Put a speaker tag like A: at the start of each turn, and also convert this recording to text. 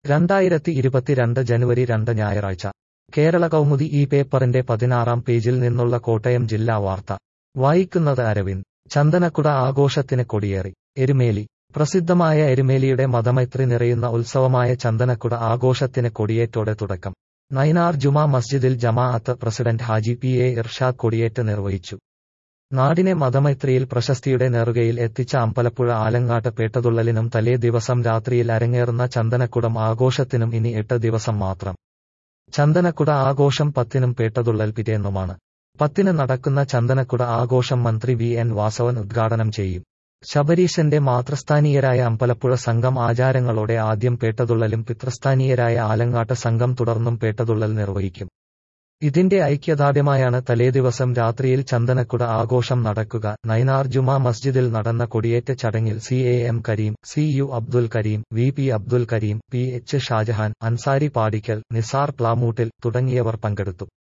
A: രണ്ടായിരത്തി ഇരുപത്തിരണ്ട് ജനുവരി രണ്ട് ഞായറാഴ്ച കേരള കൗമുദി ഈ പേപ്പറിന്റെ പതിനാറാം പേജിൽ നിന്നുള്ള കോട്ടയം ജില്ലാ വാർത്ത വായിക്കുന്നത് അരവിന്ദ് ചന്ദനക്കുട ആഘോഷത്തിന് കൊടിയേറി എരുമേലി പ്രസിദ്ധമായ എരുമേലിയുടെ മതമൈത്രി നിറയുന്ന ഉത്സവമായ ചന്ദനക്കുട ആഘോഷത്തിന് കൊടിയേറ്റോടെ തുടക്കം നൈനാർ ജുമാ മസ്ജിദിൽ ജമാഅത്ത് പ്രസിഡന്റ് ഹാജി പി എ ഇർഷാദ് കൊടിയേറ്റ് നിർവഹിച്ചു നാടിനെ മതമൈത്രിയിൽ പ്രശസ്തിയുടെ നെറുകയിൽ എത്തിച്ച അമ്പലപ്പുഴ ആലങ്ങാട്ട് പേട്ടതുള്ളലിനും തലേ ദിവസം രാത്രിയിൽ അരങ്ങേറുന്ന ചന്ദനക്കുടം ആഘോഷത്തിനും ഇനി എട്ട് ദിവസം മാത്രം ചന്ദനക്കുട ആഘോഷം പത്തിനും പേട്ടതുള്ളൽ പിറ്റേന്നുമാണ് പത്തിന് നടക്കുന്ന ചന്ദനക്കുട ആഘോഷം മന്ത്രി വി എൻ വാസവൻ ഉദ്ഘാടനം ചെയ്യും ശബരീശന്റെ മാതൃസ്ഥാനീയരായ അമ്പലപ്പുഴ സംഘം ആചാരങ്ങളോടെ ആദ്യം പേട്ടതുള്ളലും പിതൃസ്ഥാനീയരായ ആലങ്ങാട്ട് സംഘം തുടർന്നും പേട്ടതുള്ളൽ നിർവഹിക്കും ഇതിന്റെ ഐക്യദാർഢ്യമായാണ് തലേദിവസം രാത്രിയിൽ ചന്ദനക്കുട ആഘോഷം നടക്കുക നൈനാർ ജുമാ മസ്ജിദിൽ നടന്ന കൊടിയേറ്റ ചടങ്ങിൽ C A M Kareem C U Abdul Kareem V P Abdul Kareem P H Shajahan Ansari Padikkal Nizar Plamoottil തുടങ്ങിയവർ പങ്കെടുത്തു